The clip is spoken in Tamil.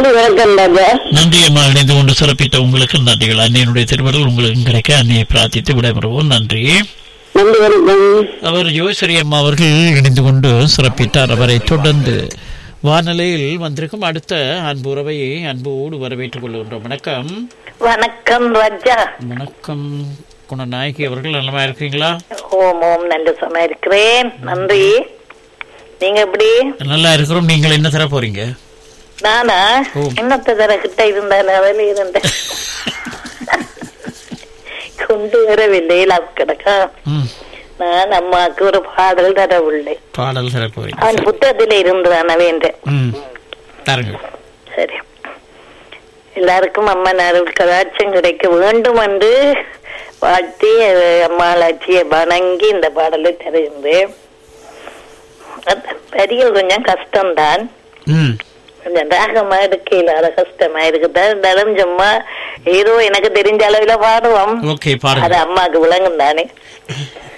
நன்றி வணக்கம் ராஜா நன்றி அம்மா இணைந்து கொண்டு சிறப்பித்த உங்களுக்கு நன்றிகள் அன்னையனுடைய திருவருள் உங்களுக்கு கிடைக்க அன்னையை பிரார்த்தித்து விடைபெறுவோம் நன்றி நன்றி வணக்கம் அவர் யோசரி அம்மா அவர்கள் இணைந்து கொண்டு சிறப்பித்தார் அவரை தொடர்ந்து வானிலையில் வந்திருக்கும் அடுத்த அன்பு உறவை அன்போடு வரவேற்றுக் கொள்கின்றோம் வணக்கம் வணக்கம் ராஜா வணக்கம் குணநாயகி அவர்கள் நலமா இருக்கீங்களா ஓம் ஓம் நல்ல சும்மா இருக்கிறேன் நன்றி நீங்க எப்படி நல்லா இருக்கிறோம் நீங்கள் என்ன தர போறீங்க நானா ஓ. என்னத்த தர கிட்ட இருந்தாலும் அதில் இருந்தேன் கொண்டு வரவில்லை லாப் கிடக்கா ம், நான் அம்மாவுக்கு ஒரு பாடல் தரவில்லை பாடல் தர போறீங்க அவன் புத்தகத்தில இருந்துதான் வேண்டேன் ம் தருங்கள் சரி எல்லாருக்கும் அம்மா அருள் கதாட்சம் கிடைக்க வேண்டும் என்று வாழ்த்தி அஹ், அம்மாளாச்சியை வணங்கி இந்த பாடலை தருகின்றேன் அது வரிகள் கொஞ்சம் கஷ்டம்தான் ம் கொஞ்சம் ராகமா எடுக்க இல்லாத கஷ்டமா இருக்குதான் இருந்தாலும் சும்மா ஏதோ எனக்கு தெரிஞ்ச அளவுல பாடுவோம் ஓகே அது பாருங்க அம்மாக்கு விளங்கும் தானே